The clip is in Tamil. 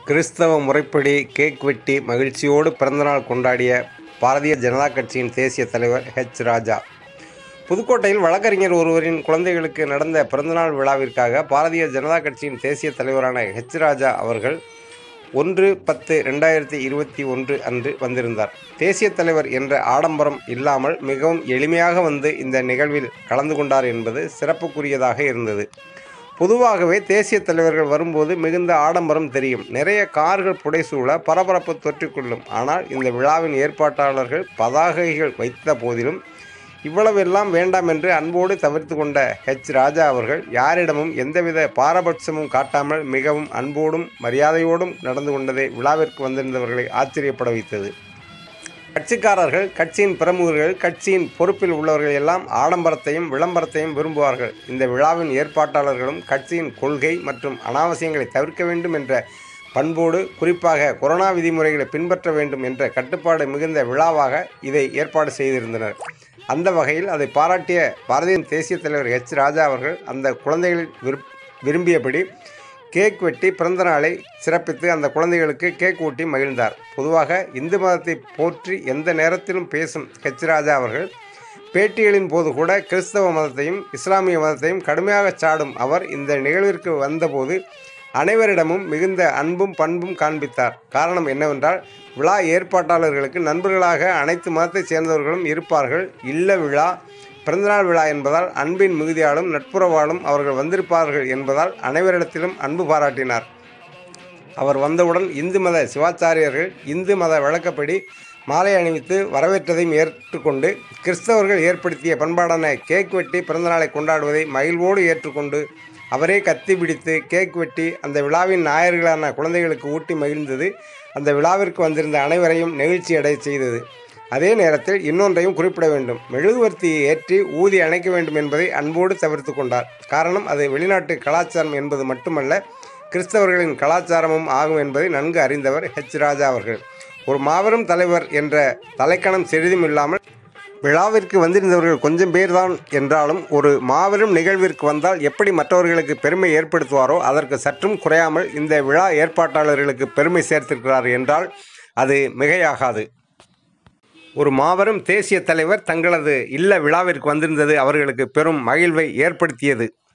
கிறிஸ்தவ முறைப்படி கேக் வெட்டி மகிழ்ச்சியோடு பிறந்தநாள் கொண்டாடிய பாரதிய ஜனதா கட்சியின் தேசிய தலைவர் ஹெச் ராஜா புதுக்கோட்டையில் வழக்கறிஞர் ஒருவரின் குழந்தைகளுக்கு நடந்த பிறந்தநாள் விழாவிற்காக பாரதிய ஜனதா கட்சியின் தேசிய தலைவரான ஹெச் ராஜா அவர்கள் ஒன்று பத்து ரெண்டாயிரத்தி இருபத்தி ஒன்று அன்று வந்திருந்தார் தேசிய தலைவர் என்ற ஆடம்பரம் இல்லாமல் மிகவும் எளிமையாக வந்து இந்த நிகழ்வில் கலந்து கொண்டார் என்பது சிறப்புக்குரியதாக இருந்தது பொதுவாகவே தேசிய தலைவர்கள் வரும்போது மிகுந்த ஆடம்பரம் தெரியும் நிறைய கார்கள் புடைசூழ பரபரப்பு தொற்றிக்கொள்ளும் ஆனால் இந்த விழாவின் ஏற்பாட்டாளர்கள் பதாகைகள் வைத்த போதிலும் இவ்வளவெல்லாம் வேண்டாம் என்று அன்போடு தவிர்த்து கொண்ட ஹெச் ராஜா அவர்கள் யாரிடமும் எந்தவித பாரபட்சமும் காட்டாமல் மிகவும் அன்போடும் மரியாதையோடும் நடந்து கொண்டதை விழாவிற்கு வந்திருந்தவர்களை ஆச்சரியப்பட வைத்தது கட்சிக்காரர்கள் கட்சியின் பிரமுகர்கள் கட்சியின் பொறுப்பில் உள்ளவர்கள் எல்லாம் ஆடம்பரத்தையும் விளம்பரத்தையும் விரும்புவார்கள் இந்த விழாவின் ஏற்பாட்டாளர்களும் கட்சியின் கொள்கை மற்றும் அனாவசியங்களை தவிர்க்க வேண்டும் என்ற பண்போடு குறிப்பாக கொரோனா விதிமுறைகளை பின்பற்ற வேண்டும் என்ற கட்டுப்பாடு மிகுந்த விழாவாக இதை ஏற்பாடு செய்திருந்தனர் அந்த வகையில் அதை பாராட்டிய பாரதிய தேசிய தலைவர் ஹெச் ராஜா அவர்கள் அந்த குழந்தைகள் விருப் விரும்பியபடி கேக் வெட்டி பிறந்த நாளை சிறப்பித்து அந்த குழந்தைகளுக்கு கேக் ஊட்டி மகிழ்ந்தார் பொதுவாக இந்து மதத்தை போற்றி எந்த நேரத்திலும் பேசும் ஹெச் ராஜா அவர்கள் பேட்டிகளின் போது கூட கிறிஸ்தவ மதத்தையும் இஸ்லாமிய மதத்தையும் கடுமையாக சாடும் அவர் இந்த நிகழ்விற்கு வந்தபோது அனைவரிடமும் மிகுந்த அன்பும் பண்பும் காண்பித்தார் காரணம் என்னவென்றால் விழா ஏற்பாட்டாளர்களுக்கு நண்பர்களாக அனைத்து மதத்தைச் சேர்ந்தவர்களும் இருப்பார்கள் இல்ல விழா பிறந்தநாள் விழா என்பதால் அன்பின் மிகுதியாலும் நட்புறவாலும் அவர்கள் வந்திருப்பார்கள் என்பதால் அனைவரிடத்திலும் அன்பு பாராட்டினார் அவர் வந்தவுடன் இந்து மத சிவாச்சாரியர்கள் இந்து மத வழக்கப்படி மாலை அணிவித்து வரவேற்றதையும் ஏற்றுக்கொண்டு கிறிஸ்தவர்கள் ஏற்படுத்திய பண்பாடான கேக் வெட்டி பிறந்தநாளை கொண்டாடுவதை மகிழ்வோடு ஏற்றுக்கொண்டு அவரே கத்தி பிடித்து கேக் வெட்டி அந்த விழாவின் நாயர்களான குழந்தைகளுக்கு ஊட்டி மகிழ்ந்தது அந்த விழாவிற்கு வந்திருந்த அனைவரையும் நெகிழ்ச்சி அடைய செய்தது அதே நேரத்தில் இன்னொன்றையும் குறிப்பிட வேண்டும் மெழுகுவர்த்தியை ஏற்றி ஊதி அணைக்க வேண்டும் என்பதை அன்போடு தவிர்த்து கொண்டார் காரணம் அது வெளிநாட்டு கலாச்சாரம் என்பது மட்டுமல்ல கிறிஸ்தவர்களின் கலாச்சாரமும் ஆகும் என்பதை நன்கு அறிந்தவர் ஹெச் ராஜா அவர்கள் ஒரு மாபெரும் தலைவர் என்ற தலைக்கணம் சிறிதும் இல்லாமல் விழாவிற்கு வந்திருந்தவர்கள் கொஞ்சம் பேர்தான் என்றாலும் ஒரு மாபெரும் நிகழ்விற்கு வந்தால் எப்படி மற்றவர்களுக்கு பெருமை ஏற்படுத்துவாரோ அதற்கு சற்றும் குறையாமல் இந்த விழா ஏற்பாட்டாளர்களுக்கு பெருமை சேர்த்திருக்கிறார் என்றால் அது மிகையாகாது ஒரு மாபெரும் தேசிய தலைவர் தங்களது இல்ல விழாவிற்கு வந்திருந்தது அவர்களுக்கு பெரும் மகிழ்வை ஏற்படுத்தியது